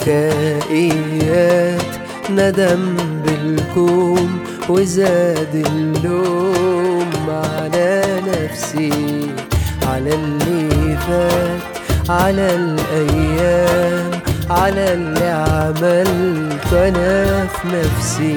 بكائيات ندم بالكوم وزاد اللوم على نفسي على اللي فات على الأيام على اللي عملته أنا في نفسي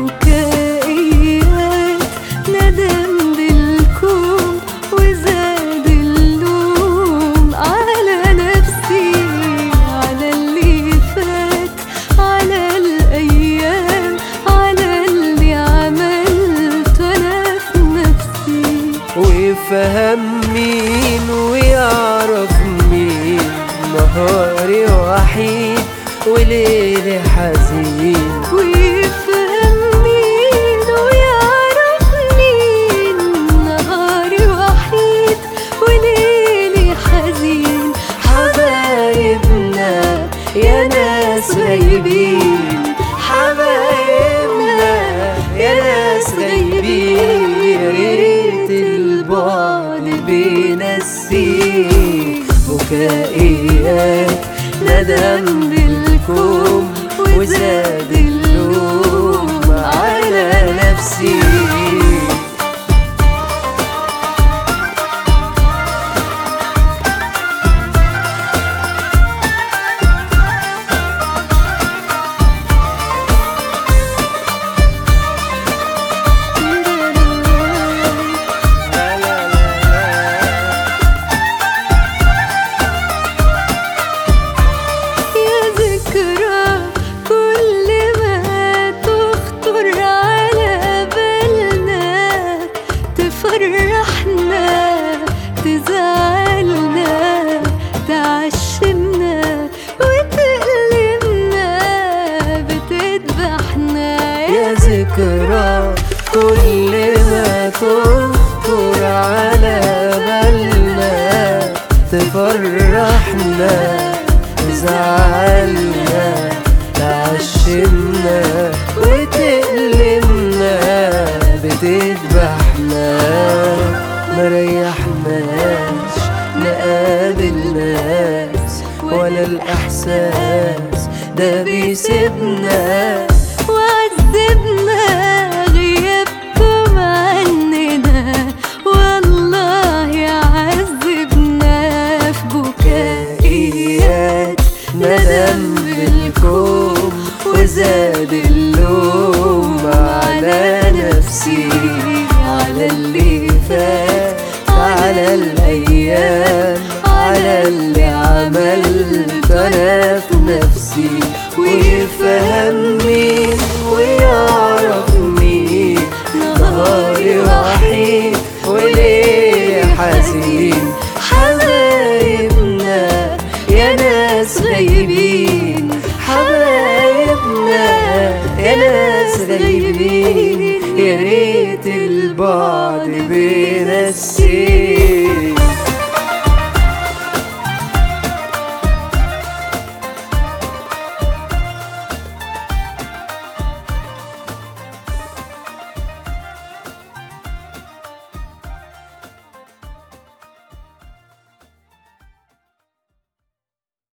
بكائيات ندم بالكوم وزاد اللوم على نفسي على اللي فات على الأيام على اللي عملته أنا في نفسي ويفهم مين ويعرف مين نهاري وحيد وليلي حزين ويفهم مين ويعرف مين نهاري وحيد وليلي حزين حبايبنا يا ناس غايبين حبايبنا يا ناس غايبين يا ريت البعد بينسيك بكائيات ندم بالكوم وزاد اللوم على نفسي يا ذكرى كل ما تخطر على بالنا تفرحنا تزعلنا تعشمنا وتألمنا بتذبحنا يا ذكرى كل ما تخطر على بالنا تفرحنا تزعلنا تعشمنا وتألمنا بتذبحنا مريحناش نقابل ناس ولا الإحساس ده بيسيبنا وعذبنا غيابكم عننا والله عذبنا في بكائيات ندم بالكوم وزاد اللوم على نفسي على اللي فات على الأيام على اللي عملت أنا في نفسي ويفهم مين ويعرف مين نهاري وحيد وليه حزين حبايبنا يا ناس غايبين حبايبنا يا ناس غايبين يا ريت البعد بينسيك